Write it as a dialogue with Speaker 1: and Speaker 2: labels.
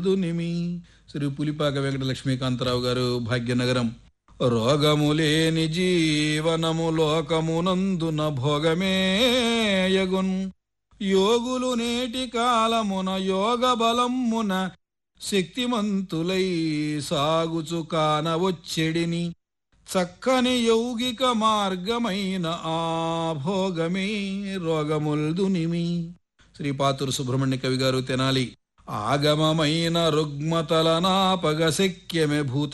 Speaker 1: దునిమి శ్రీ పులిపాక వెంకట లక్ష్మీకాంతరావు గారు భాగ్యనగరం రోగములేని జీవనము లోకమునందున భోగమేయగున్ యోగులు నేటి కాలమున యోగ బలమున శక్తిమంతులై సాగుచు కానవొచ్చెడిని చక్కని యౌగిక మార్గమైన ఆ భోగమే రోగముల్దునిమి శ్రీపాతురు సుబ్రహ్మణ్య కవి గారు తెనాలి ఆగమమైన రుగ్మతల నాపగ శక్యమే భూత